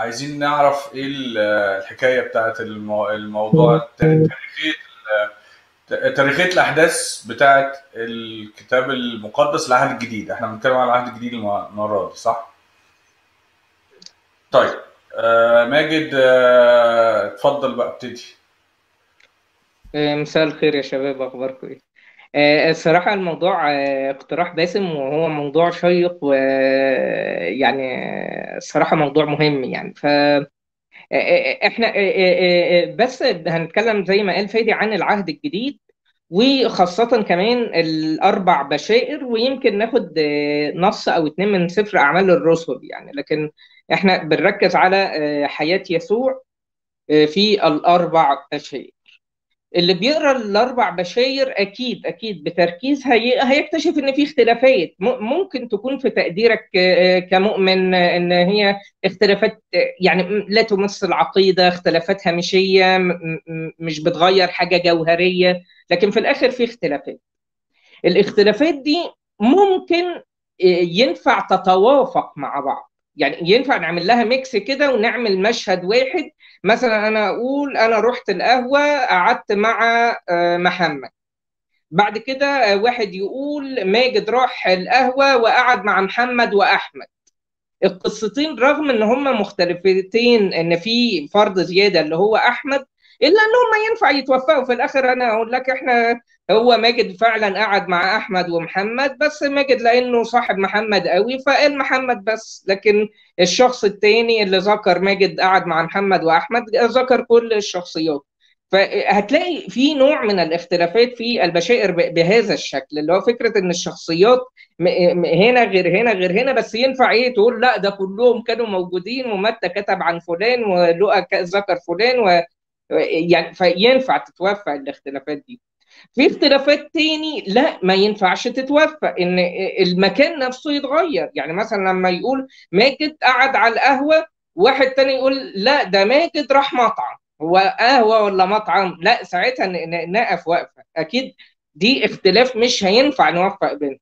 عايزين نعرف ايه ال- الحكايه بتاعت المو- الموضوع تاريخيه ال- تاريخيه الاحداث بتاعت الكتاب المقدس العهد الجديد احنا بنتكلم عن العهد الجديد الم- المره دي صح طيب آه ماجد آه اتفضل بقى ابتدي آه، مساء الخير يا شباب اخباركم ايه آه، الصراحة الموضوع آه، اقتراح باسم وهو موضوع شيق ويعني الصراحة موضوع مهم يعني ف آه، آه، احنا آه، آه، آه، بس هنتكلم زي ما قال فادي عن العهد الجديد وخاصة كمان الأربع بشائر ويمكن ناخد آه، نص أو اتنين من سفر أعمال الرسل يعني لكن احنا بنركز على آه، حياة يسوع آه، في الأربع بشائر اللي بيقرا الاربع بشاير اكيد اكيد بتركيز هي... هيكتشف ان في اختلافات م... ممكن تكون في تقديرك آه، كمؤمن آه، ان هي اختلافات آه، يعني م- لا تمس العقيده اختلافات هامشيه م... م... مش بتغير حاجه جوهريه لكن في الاخر في اختلافات الاختلافات دي ممكن آه، ينفع تتوافق مع بعض يعني ينفع نعمل لها ميكس كده ونعمل مشهد واحد مثلا انا اقول انا رحت القهوه قعدت مع آه، محمد بعد كده آه، واحد يقول ماجد راح القهوه وقعد مع محمد واحمد القصتين رغم ان هما مختلفتين ان في فرد زياده اللي هو احمد الا ان هما ينفع يتوفقوا في الاخر انا اقول لك احنا هو ماجد فعلا قعد مع احمد ومحمد بس ماجد لانه صاحب محمد قوي فقال محمد بس لكن الشخص التاني اللي ذكر ماجد قعد مع محمد واحمد ذكر كل الشخصيات فهتلاقي في نوع من الاختلافات في البشائر ب- بهذا الشكل اللي هو فكره ان الشخصيات م- م- هنا غير هنا غير هنا بس ينفع ايه تقول لا ده كلهم كانوا موجودين ومتى كتب عن فلان ولقى ك- ذكر فلان و يعني فينفع تتوفق الاختلافات دي في اختلافات تاني لا ما ينفعش تتوفق ان المكان نفسه يتغير يعني مثلا لما يقول ماجد قعد على القهوه واحد تاني يقول لا ده ماجد راح مطعم هو قهوه ولا مطعم لا ساعتها ن- ن- نقف وقفه اكيد دي اختلاف مش هينفع نوفق بينهم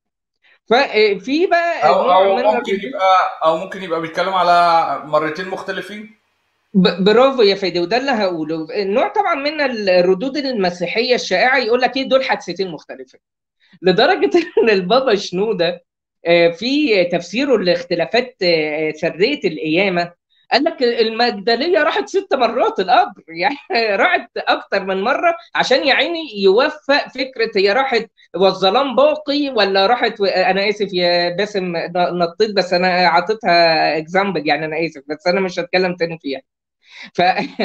ففي بقى او نوع او من ممكن يبقى او ممكن يبقى بيتكلم على مرتين مختلفين ب- برافو يا فادي وده اللي هقوله النوع طبعا من الردود المسيحيه الشائعه يقول لك ايه دول حادثتين مختلفين لدرجه ان البابا شنوده آه، في تفسيره لاختلافات آه، سريه القيامه قال لك المجدليه راحت ست مرات القبر يعني راحت اكتر من مره عشان يا عيني يوفق فكره هي راحت والظلام باقي ولا راحت و... انا اسف يا باسم ن- نطيت بس انا عطيتها اكزامبل يعني انا اسف بس انا مش هتكلم تاني فيها ف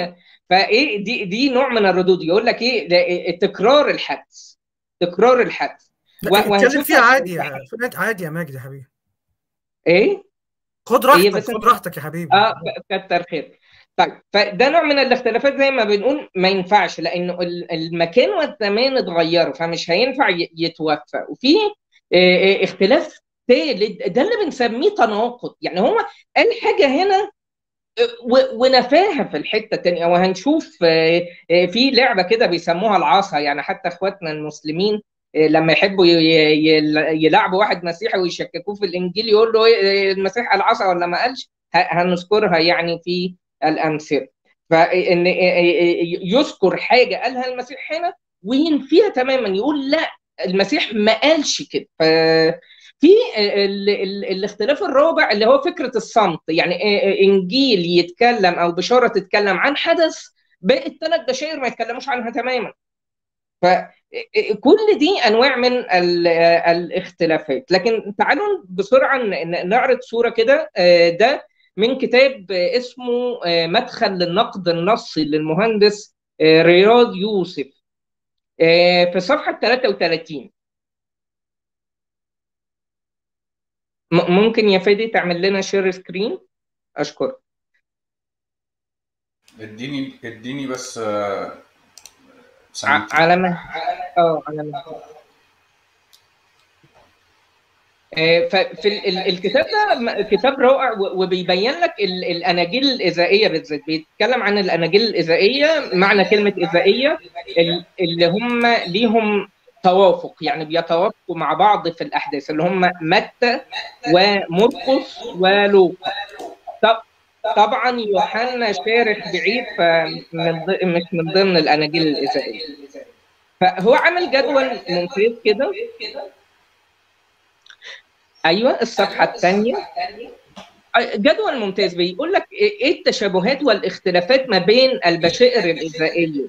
فايه دي دي نوع من الردود يقول لك ايه ده تكرار الحدث تكرار الحدث لا و- اتكلم وهنشوف فيها عادي يا فلان عادي يا ماجد يا حبيبي ايه خد هي راحتك بس خد راحتك يا حبيبي اه كتر خير طيب فده نوع من الاختلافات زي ما بنقول ما ينفعش لانه ال- المكان والزمان اتغيروا فمش هينفع ي- يتوفق وفي آه، آه، اختلاف ثالث ده اللي بنسميه تناقض يعني هو قال حاجه هنا و- ونفاها في الحته الثانيه وهنشوف آه، آه، في لعبه كده بيسموها العصا يعني حتى اخواتنا المسلمين آه، لما يحبوا ي- ي- يلعبوا واحد مسيحي ويشككوه في الانجيل يقول له إيه، المسيح العصا ولا ما قالش ه- هنذكرها يعني في الامثله فان يذكر حاجه قالها المسيح هنا وينفيها تماما يقول لا المسيح ما قالش كده ف في ال- ال- الاختلاف الرابع اللي هو فكره الصمت يعني انجيل يتكلم او بشاره تتكلم عن حدث باقي الثلاث بشائر ما يتكلموش عنها تماما فكل دي انواع من ال- الاختلافات لكن تعالوا بسرعه ن- نعرض صوره كده آه، ده من كتاب آه، اسمه آه، مدخل للنقد النصي للمهندس آه، رياض يوسف آه، في صفحه 33 م- ممكن يا فادي تعمل لنا شير سكرين اشكرك اديني اديني بس آه، ع- ثانيتين على ما اه على ما آه، ففي ال- ال- الكتاب ده م- كتاب رائع و- وبيبين لك ال- الاناجيل الاذائيه بالذات بيتكلم عن الاناجيل الاذائيه معنى كلمه اذائيه ال- اللي هم ليهم توافق يعني بيتوافقوا مع بعض في الاحداث اللي هم متى ومرقس ولوقا طب طبعا يوحنا شارح بعيد فمن ض- مش من ضمن الاناجيل الاذائيه فهو عمل جدول ممتاز كده ايوه الصفحه الثانيه جدول ممتاز بيقول لك ايه التشابهات والاختلافات ما بين البشائر الاذائيه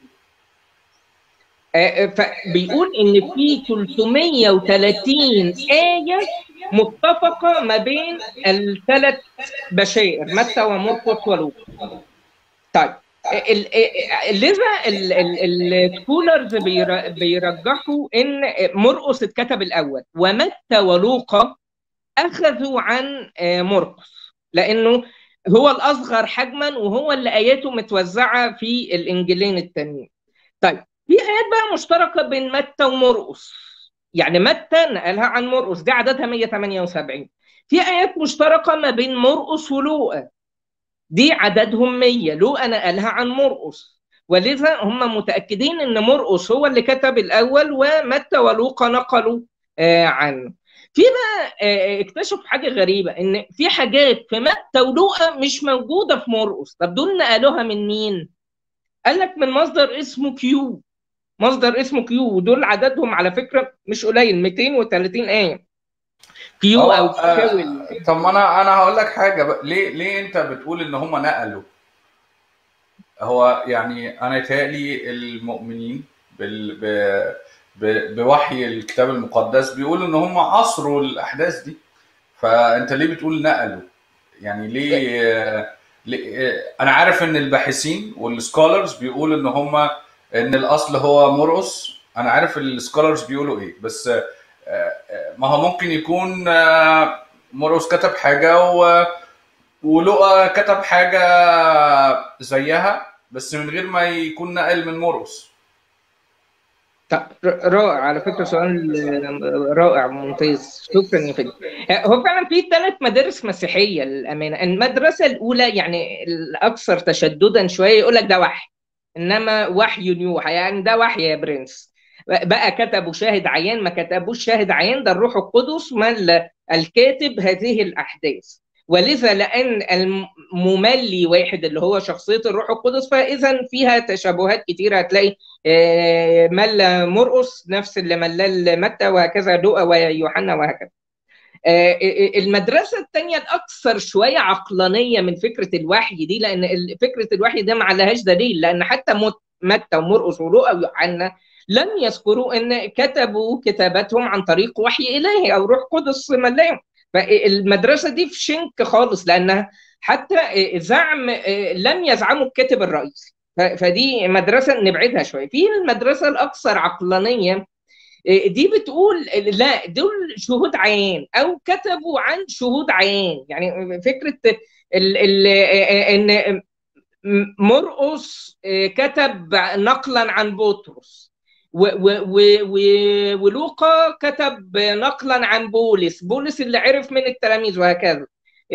آه، فبيقول ان في 330 ايه متفقه ما بين الثلاث بشائر متى ومرقس ولوقا طيب ال- ال- لذا السكولرز بيرجحوا ان مرقس اتكتب الاول ومتى ولوقا اخذوا عن آه، مرقس لانه هو الاصغر حجما وهو اللي اياته متوزعه في الانجيلين التانيين. طيب في ايات بقى مشتركه بين متى ومرقس يعني متى نقلها عن مرقس دي عددها 178 في ايات مشتركه ما بين مرقس ولوقا دي عددهم 100 لوقا نقلها عن مرقس ولذا هم متاكدين ان مرقس هو اللي كتب الاول ومتى ولوقا نقلوا آه، عنه في بقى آه، اكتشفوا حاجه غريبه ان في حاجات في متى ولوقا مش موجوده في مرقس طب دول نقلوها من مين قال لك من مصدر اسمه كيو مصدر اسمه كيو ودول عددهم على فكره مش قليل 230 ايه كيو هو، او آه، كيو طب ما انا انا هقول لك حاجه بقى ليه ليه انت بتقول ان هم نقلوا هو يعني انا يتهيألي المؤمنين بال ب... ب... بوحي الكتاب المقدس بيقولوا ان هم عصروا الاحداث دي فانت ليه بتقول نقلوا يعني ليه, ليه... انا عارف ان الباحثين والسكولرز بيقولوا ان هم ان الاصل هو مرقس انا عارف السكولرز بيقولوا ايه بس آه، آه، ما هو ممكن يكون آه، مرقس كتب حاجه و... ولقى كتب حاجه زيها بس من غير ما يكون نقل من مرقس طب ر- رائع على فكرة سؤال رائع ممتاز شكرا يا فندم هو فعلا في ثلاث مدارس مسيحية للأمانة المدرسة الأولى يعني الأكثر تشددا شوية يقول لك ده وحي إنما وحي نيوحى يعني ده وحي يا برنس بقى كتبوا شاهد عيان ما كتبوش شاهد عيان ده الروح القدس من الكاتب هذه الأحداث ولذا لأن المملي واحد اللي هو شخصية الروح القدس فإذا فيها تشابهات كتيرة هتلاقي آه، ملى مرقس نفس اللي ملاه متى وهكذا لوقا ويوحنا وهكذا آه، المدرسة الثانية الأكثر شوية عقلانية من فكرة الوحي دي لأن ال- فكرة الوحي ده ما عليهاش دليل لأن حتى مت- متى ومرقس ولوقا ويوحنا لم يذكروا أن كتبوا كتاباتهم عن طريق وحي إلهي أو روح قدس ملاهم فالمدرسة دي في شنك خالص لأنها حتى آه، زعم آه، لم يزعموا الكاتب الرئيسي ف- فدي مدرسة نبعدها شوية في المدرسة الأكثر عقلانية دي بتقول لا دول شهود عيان او كتبوا عن شهود عيان يعني فكره ال ال ان مرقس كتب نقلا عن بطرس و- و- و- و- ولوقا كتب نقلا عن بولس بولس اللي عرف من التلاميذ وهكذا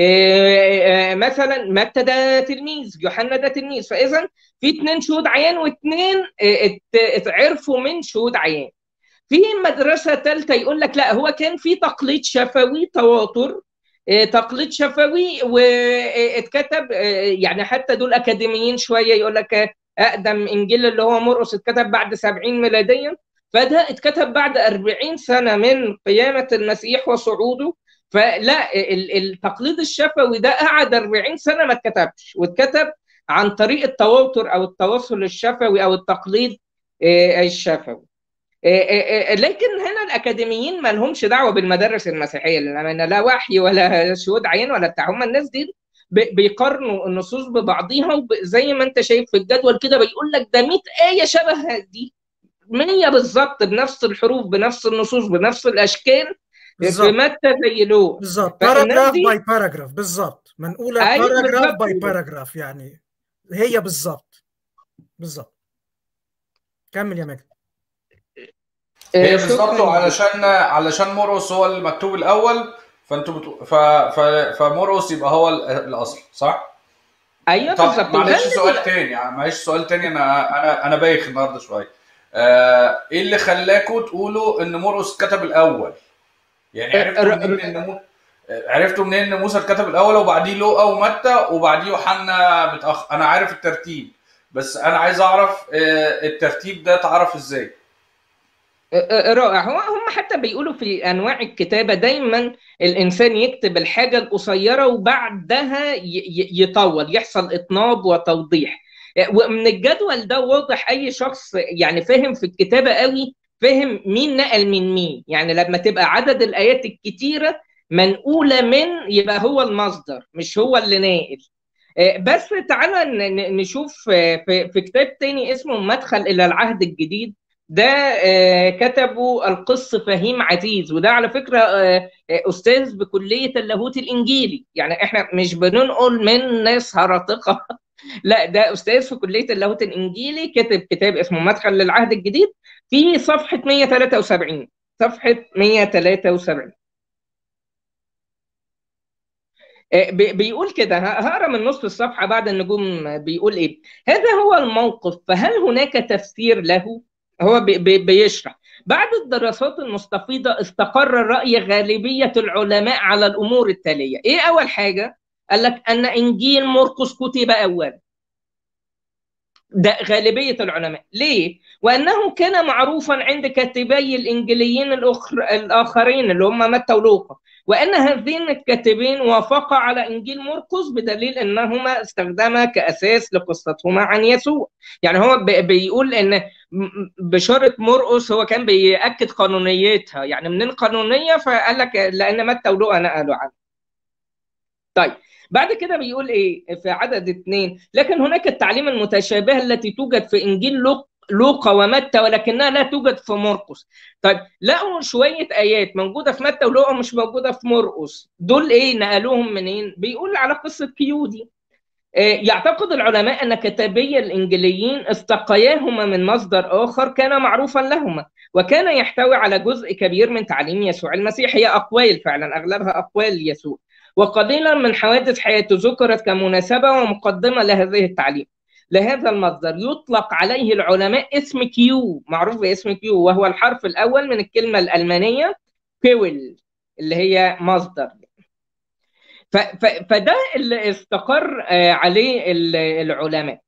مثلا متى ده تلميذ يوحنا ده تلميذ فاذا في اثنين شهود عيان واثنين اتعرفوا من شهود عيان في مدرسة ثالثة يقول لك لا هو كان في تقليد شفوي تواتر آه، تقليد شفوي واتكتب آه، يعني حتى دول أكاديميين شوية يقول لك آه، أقدم إنجيل اللي هو مرقس اتكتب بعد 70 ميلاديا فده اتكتب بعد 40 سنة من قيامة المسيح وصعوده فلا ال- التقليد الشفوي ده قعد 40 سنة ما اتكتبش واتكتب عن طريق التواتر أو التواصل الشفوي أو التقليد آه، الشفوي لكن هنا الاكاديميين ما لهمش دعوه بالمدارس المسيحيه لان لا وحي ولا شهود عين ولا بتاع هم الناس دي ب- بيقارنوا النصوص ببعضيها وب- زي ما انت شايف في الجدول كده بيقول لك ده 100 ايه شبه دي 100 بالظبط بنفس الحروف بنفس النصوص بنفس الاشكال في بالظبط متى زي لو بالظبط فالناس باراجراف دي- باي باراجراف بالظبط منقوله أيوة باراجراف بالظبط باي كده. باراجراف يعني هي بالظبط بالظبط كمل يا مجد هي آه، بالظبط شكراً. علشان علشان مرقس هو المكتوب الاول فانتوا بتقو... ف... ف... فمرقس يبقى هو ال- الاصل صح؟ ايوه طب بالظبط معلش وده سؤال تاني يعني معلش سؤال تاني انا انا انا بايخ النهارده شويه آه، ايه اللي خلاكوا تقولوا ان مرقس كتب الاول؟ يعني آه، عرفتوا ر- منين ان مر... عرفتوا منين ان موسى اتكتب الاول وبعديه لوقا ومتى وبعديه يوحنا متاخر انا عارف الترتيب بس انا عايز اعرف آه، الترتيب ده اتعرف ازاي رائع هو هم حتى بيقولوا في انواع الكتابه دايما الانسان يكتب الحاجه القصيره وبعدها ي- ي- يطول يحصل اطناب وتوضيح ومن الجدول ده واضح اي شخص يعني فاهم في الكتابه قوي فهم مين نقل من مين يعني لما تبقى عدد الايات الكتيره منقوله من يبقى هو المصدر مش هو اللي ناقل بس تعالى ن- ن- نشوف في في كتاب تاني اسمه مدخل الى العهد الجديد ده آه، كتبه القس فهيم عزيز وده على فكره آه، آه، استاذ بكليه اللاهوت الانجيلي يعني احنا مش بننقل من ناس هرطقه لا ده استاذ في كليه اللاهوت الانجيلي كتب كتاب اسمه مدخل للعهد الجديد في صفحه 173 صفحه 173 آه، بي- بيقول كده ه- هقرا من نص الصفحه بعد النجوم بيقول ايه هذا هو الموقف فهل هناك تفسير له هو بي بي بيشرح بعد الدراسات المستفيضه استقر راي غالبيه العلماء على الامور التاليه ايه اول حاجه قال لك ان انجيل مرقس كتب اولا ده غالبية العلماء ليه؟ وأنه كان معروفا عند كاتبي الإنجيليين الأخر الآخرين اللي هم متى ولوقا وأن هذين الكاتبين وافقا على إنجيل مرقس بدليل أنهما استخدما كأساس لقصتهما عن يسوع يعني هو بي- بيقول أن م- بشارة مرقس هو كان بيأكد قانونيتها يعني منين قانونية فقال لك لأن متى ولوقا نقلوا عنه طيب بعد كده بيقول ايه في عدد اثنين لكن هناك التعليم المتشابهه التي توجد في انجيل لوق لوقا ومتى ولكنها لا توجد في مرقس طيب لقوا شويه ايات موجوده في متى ولوقا مش موجوده في مرقس دول ايه نقلوهم منين بيقول على قصه كيودي آه، يعتقد العلماء ان كتابي الانجيليين استقياهما من مصدر اخر كان معروفا لهما وكان يحتوي على جزء كبير من تعليم يسوع المسيح هي اقوال فعلا اغلبها اقوال يسوع وقليلا من حوادث حياته ذكرت كمناسبه ومقدمه لهذه التعليم لهذا المصدر يطلق عليه العلماء اسم كيو معروف باسم كيو وهو الحرف الاول من الكلمه الالمانيه كيول اللي هي مصدر ف- ف- فده اللي استقر آه، عليه ال- العلماء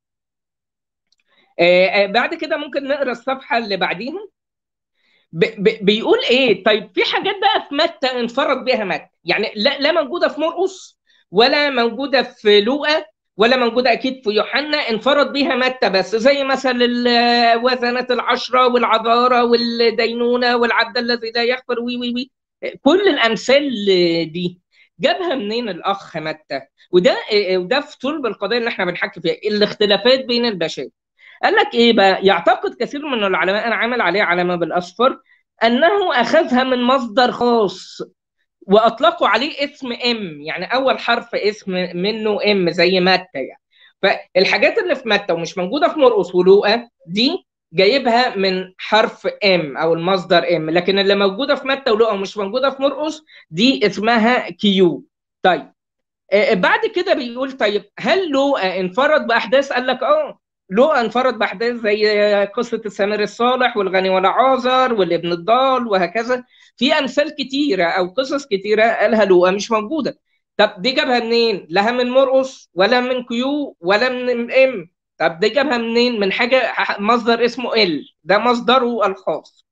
آه، آه، بعد كده ممكن نقرا الصفحه اللي بعديها ب- ب- بيقول ايه طيب في حاجات بقى في متى انفرد بها متى يعني لا لا موجوده في مرقس ولا موجوده في لوقا ولا موجوده اكيد في يوحنا انفرد بها متى بس زي مثلا ال- وزنة العشرة والعذارة والدينونة والعبد الذي لا يغفر وي وي وي كل الامثال دي جابها منين الاخ متى وده وده في صلب القضيه اللي احنا بنحكي فيها الاختلافات بين البشر قال لك ايه بقى يعتقد كثير من العلماء انا عامل عليه علامه بالاصفر انه اخذها من مصدر خاص واطلقوا عليه اسم ام يعني اول حرف اسم منه ام زي متى يعني فالحاجات اللي في متى ومش موجوده في مرقس ولوقا دي جايبها من حرف ام او المصدر ام لكن اللي موجوده في متى ولوقا ومش موجوده في مرقس دي اسمها كيو طيب آه، بعد كده بيقول طيب هل لوقا انفرد باحداث قال لك اه لوقا انفرد باحداث زي قصه السامري الصالح والغني والعازر والابن الضال وهكذا في امثال كتيره او قصص كتيره قالها لوقا مش موجوده طب دي جابها منين؟ لها من مرقس ولا من كيو ولا من ام طب دي جابها منين؟ من حاجه مصدر اسمه ال ده مصدره الخاص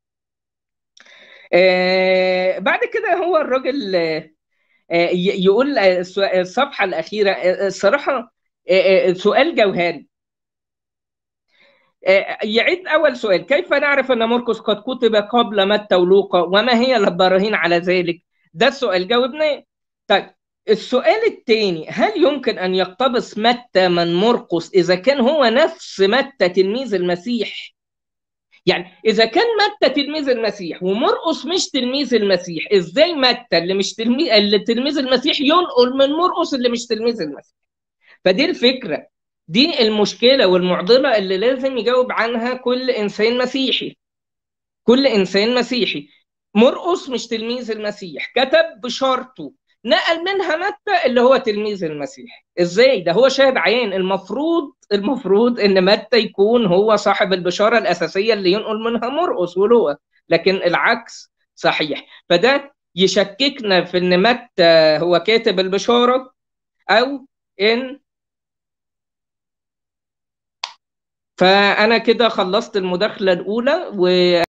آه بعد كده هو الراجل آه آه، ي- يقول آه، السو- الصفحه الاخيره آه، الصراحه آه، آه، سؤال جوهري آه، يعيد أول سؤال كيف نعرف أن مرقس قد كتب قبل متى ولوقا وما هي البراهين على ذلك ده السؤال جاوبناه طيب السؤال الثاني هل يمكن أن يقتبس متى من مرقس إذا كان هو نفس متى تلميذ المسيح يعني إذا كان متى تلميذ المسيح ومرقس مش تلميذ المسيح إزاي متى اللي مش تلميذ اللي تلميذ المسيح ينقل من مرقس اللي مش تلميذ المسيح فدي الفكرة دي المشكلة والمعضلة اللي لازم يجاوب عنها كل إنسان مسيحي كل إنسان مسيحي مرقس مش تلميذ المسيح كتب بشارته نقل منها متى اللي هو تلميذ المسيح ازاي ده هو شاهد عيان المفروض المفروض ان متى يكون هو صاحب البشارة الأساسية اللي ينقل منها مرقس ولوقا لكن العكس صحيح فده يشككنا في ان متى هو كاتب البشاره او ان فانا كده خلصت المداخله الاولى و